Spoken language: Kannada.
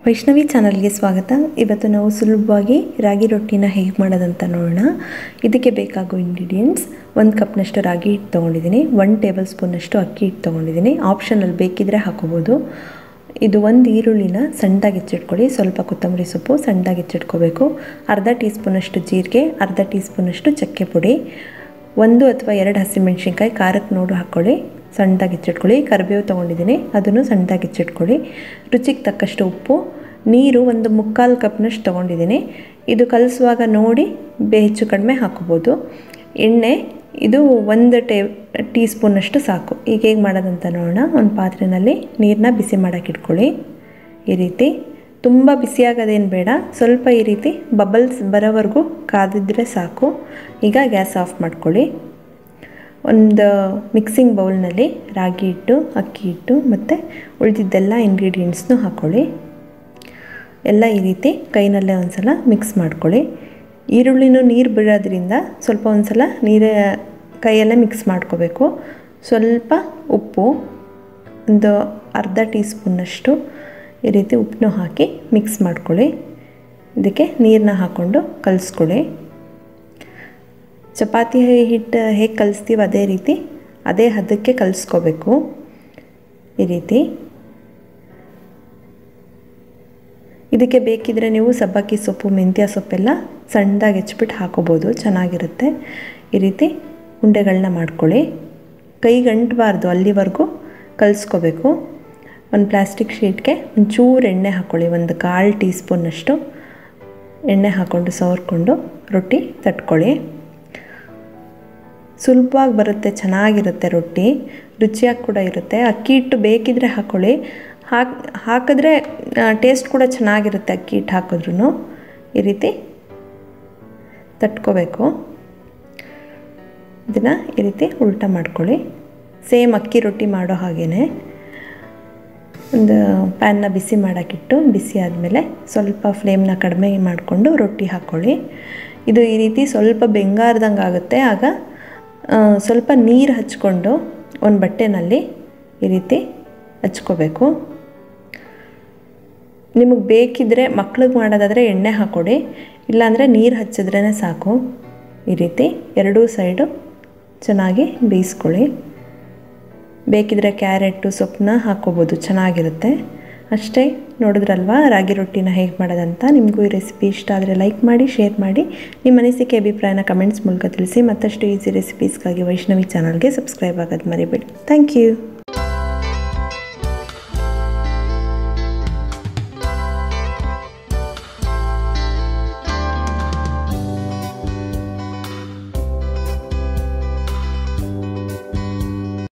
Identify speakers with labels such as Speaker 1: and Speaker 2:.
Speaker 1: ವೈಷ್ಣವಿ ಚಾನಲ್ಗೆ ಸ್ವಾಗತ ಇವತ್ತು ನಾವು ಸುಲಭವಾಗಿ ರಾಗಿ ರೊಟ್ಟಿನ ಹೇಗೆ ಮಾಡೋದಂತ ನೋಡೋಣ ಇದಕ್ಕೆ ಬೇಕಾಗೋ ಇಂಗ್ರೀಡಿಯೆಂಟ್ಸ್ ಒಂದು ಕಪ್ನಷ್ಟು ರಾಗಿ ಹಿಟ್ಟು ತೊಗೊಂಡಿದ್ದೀನಿ ಒನ್ ಟೇಬಲ್ ಸ್ಪೂನಷ್ಟು ಅಕ್ಕಿ ಹಿಟ್ಟು ತೊಗೊಂಡಿದ್ದೀನಿ ಆಪ್ಷನಲ್ಲಿ ಬೇಕಿದ್ದರೆ ಹಾಕೋಬೋದು ಇದು ಒಂದು ಈರುಳ್ಳಿನ ಸಣ್ಣದಾಗಿ ಹೆಚ್ಚಿಟ್ಕೊಳ್ಳಿ ಸ್ವಲ್ಪ ಕೊತ್ತಂಬರಿ ಸೊಪ್ಪು ಸಣ್ಣದಾಗಿ ಹೆಚ್ಚಿಟ್ಕೋಬೇಕು ಅರ್ಧ ಟೀ ಸ್ಪೂನಷ್ಟು ಜೀರಿಗೆ ಅರ್ಧ ಟೀ ಸ್ಪೂನಷ್ಟು ಚಕ್ಕೆ ಪುಡಿ ಒಂದು ಅಥವಾ ಎರಡು ಹಸಿಮೆಣ್ಸಿನ್ಕಾಯಿ ಖಾರಕ್ಕೆ ನೋಡು ಹಾಕ್ಕೊಳ್ಳಿ ಸಣ್ಣದಾಗಿ ಹೆಚ್ಚಿಟ್ಕೊಳ್ಳಿ ಕರಿಬೇವು ತೊಗೊಂಡಿದ್ದೀನಿ ಅದನ್ನು ಸಣ್ಣದಾಗಿ ಹೆಚ್ಚಿಟ್ಕೊಳ್ಳಿ ರುಚಿಗೆ ತಕ್ಕಷ್ಟು ಉಪ್ಪು ನೀರು ಒಂದು ಮುಕ್ಕಾಲು ಕಪ್ನಷ್ಟು ತೊಗೊಂಡಿದ್ದೀನಿ ಇದು ಕಲಿಸುವಾಗ ನೋಡಿ ಬೇ ಹೆಚ್ಚು ಕಡಿಮೆ ಹಾಕೋಬೋದು ಎಣ್ಣೆ ಇದು ಒಂದು ಟೇ ಟೀ ಸ್ಪೂನಷ್ಟು ಸಾಕು ಈಗ ಹೇಗೆ ಮಾಡೋದಂತ ನೋಡೋಣ ಒಂದು ಪಾತ್ರೆಯಲ್ಲಿ ನೀರನ್ನ ಬಿಸಿ ಮಾಡೋಕೆ ಇಟ್ಕೊಳ್ಳಿ ಈ ರೀತಿ ತುಂಬ ಬಿಸಿಯಾಗೋದೇನು ಬೇಡ ಸ್ವಲ್ಪ ಈ ರೀತಿ ಬಬಲ್ಸ್ ಬರೋವರೆಗೂ ಕಾದಿದ್ರೆ ಸಾಕು ಈಗ ಗ್ಯಾಸ್ ಆಫ್ ಮಾಡ್ಕೊಳ್ಳಿ ಒಂದು ಮಿಕ್ಸಿಂಗ್ ಬೌಲ್ನಲ್ಲಿ ರಾಗಿ ಹಿಟ್ಟು ಅಕ್ಕಿ ಹಿಟ್ಟು ಮತ್ತು ಉಳಿದಿದ್ದೆಲ್ಲ ಇಂಗ್ರೀಡಿಯೆಂಟ್ಸ್ನು ಹಾಕ್ಕೊಳ್ಳಿ ಎಲ್ಲ ಈ ರೀತಿ ಕೈನಲ್ಲೇ ಒಂದು ಸಲ ಮಿಕ್ಸ್ ಮಾಡ್ಕೊಳ್ಳಿ ಈರುಳ್ಳಿನೂ ನೀರು ಬಿಡೋದ್ರಿಂದ ಸ್ವಲ್ಪ ಒಂದು ಸಲ ನೀರೇ ಕೈಯಲ್ಲೇ ಮಿಕ್ಸ್ ಮಾಡ್ಕೋಬೇಕು ಸ್ವಲ್ಪ ಉಪ್ಪು ಒಂದು ಅರ್ಧ ಟೀ ಸ್ಪೂನಷ್ಟು ಈ ರೀತಿ ಉಪ್ಪನ್ನು ಹಾಕಿ ಮಿಕ್ಸ್ ಮಾಡ್ಕೊಳ್ಳಿ ಇದಕ್ಕೆ ನೀರನ್ನ ಹಾಕ್ಕೊಂಡು ಕಲಿಸ್ಕೊಳ್ಳಿ ಚಪಾತಿ ಹಿಟ್ಟು ಹೇಗೆ ಕಲಿಸ್ತೀವಿ ಅದೇ ರೀತಿ ಅದೇ ಹದಕ್ಕೆ ಕಲಿಸ್ಕೋಬೇಕು ಈ ರೀತಿ ಇದಕ್ಕೆ ಬೇಕಿದ್ರೆ ನೀವು ಸಬ್ಬಕ್ಕಿ ಸೊಪ್ಪು ಮೆಂತ್ಯ ಸೊಪ್ಪೆಲ್ಲ ಸಣ್ಣದಾಗಿ ಹೆಚ್ಚಿಬಿಟ್ಟು ಹಾಕೋಬೋದು ಚೆನ್ನಾಗಿರುತ್ತೆ ಈ ರೀತಿ ಉಂಡೆಗಳನ್ನ ಮಾಡ್ಕೊಳ್ಳಿ ಕೈಗಂಟಬಾರ್ದು ಅಲ್ಲಿವರೆಗೂ ಕಲಿಸ್ಕೋಬೇಕು ಒಂದು ಪ್ಲಾಸ್ಟಿಕ್ ಶೀಟ್ಗೆ ಒಂಚೂರು ಎಣ್ಣೆ ಹಾಕ್ಕೊಳ್ಳಿ ಒಂದು ಕಾಲು ಟೀ ಸ್ಪೂನಷ್ಟು ಎಣ್ಣೆ ಹಾಕ್ಕೊಂಡು ಸವರ್ಕೊಂಡು ರೊಟ್ಟಿ ತಟ್ಕೊಳ್ಳಿ ಸುಲಭವಾಗಿ ಬರುತ್ತೆ ಚೆನ್ನಾಗಿರುತ್ತೆ ರೊಟ್ಟಿ ರುಚಿಯಾಗಿ ಕೂಡ ಇರುತ್ತೆ ಅಕ್ಕಿ ಹಿಟ್ಟು ಬೇಕಿದ್ರೆ ಹಾಕ್ಕೊಳ್ಳಿ ಹಾಕಿ ಹಾಕಿದ್ರೆ ಟೇಸ್ಟ್ ಕೂಡ ಚೆನ್ನಾಗಿರುತ್ತೆ ಅಕ್ಕಿ ಹಿಟ್ಟು ಹಾಕಿದ್ರೂ ಈ ರೀತಿ ತಟ್ಕೋಬೇಕು ಇದನ್ನು ಈ ರೀತಿ ಉಲ್ಟ ಮಾಡ್ಕೊಳ್ಳಿ ಸೇಮ್ ಅಕ್ಕಿ ರೊಟ್ಟಿ ಮಾಡೋ ಹಾಗೇ ಒಂದು ಪ್ಯಾನ್ನ ಬಿಸಿ ಮಾಡೋಕ್ಕಿಟ್ಟು ಬಿಸಿ ಆದಮೇಲೆ ಸ್ವಲ್ಪ ಫ್ಲೇಮ್ನ ಕಡಿಮೆ ಮಾಡಿಕೊಂಡು ರೊಟ್ಟಿ ಹಾಕ್ಕೊಳ್ಳಿ ಇದು ಈ ರೀತಿ ಸ್ವಲ್ಪ ಬೆಂಗಾರ್ದಂಗೆ ಆಗುತ್ತೆ ಆಗ ಸ್ವಲ್ಪ ನೀರು ಹಚ್ಕೊಂಡು ಒಂದು ಬಟ್ಟೆನಲ್ಲಿ ಈ ರೀತಿ ಹಚ್ಕೋಬೇಕು ನಿಮಗೆ ಬೇಕಿದ್ದರೆ ಮಕ್ಳಿಗೆ ಮಾಡೋದಾದರೆ ಎಣ್ಣೆ ಹಾಕ್ಕೊಡಿ ಇಲ್ಲಾಂದರೆ ನೀರು ಹಚ್ಚಿದ್ರೇ ಸಾಕು ಈ ರೀತಿ ಎರಡೂ ಸೈಡು ಚೆನ್ನಾಗಿ ಬೇಯಿಸ್ಕೊಳ್ಳಿ ಬೇಕಿದ್ರೆ ಕ್ಯಾರೆಟು ಸೊಪ್ಪನ್ನ ಹಾಕ್ಕೋಬೋದು ಚೆನ್ನಾಗಿರುತ್ತೆ ಅಷ್ಟೇ ನೋಡಿದ್ರಲ್ವಾ ರಾಗಿ ರೊಟ್ಟಿನ ಹೇಗೆ ಮಾಡೋದಂತ ನಿಮಗೂ ಈ ರೆಸಿಪಿ ಇಷ್ಟ ಆದರೆ ಲೈಕ್ ಮಾಡಿ ಶೇರ್ ಮಾಡಿ ನಿಮ್ಮ ಅನಿಸಿಕೆ ಅಭಿಪ್ರಾಯನ ಕಮೆಂಟ್ಸ್ ಮೂಲಕ ತಿಳಿಸಿ ಮತ್ತಷ್ಟು ಈಸಿ ರೆಸಿಪೀಸ್ಗಾಗಿ ವೈಷ್ಣವಿ ಚಾನಲ್ಗೆ ಸಬ್ಸ್ಕ್ರೈಬ್ ಆಗೋದು ಮರಿಬೇಡಿ ಥ್ಯಾಂಕ್ ಯು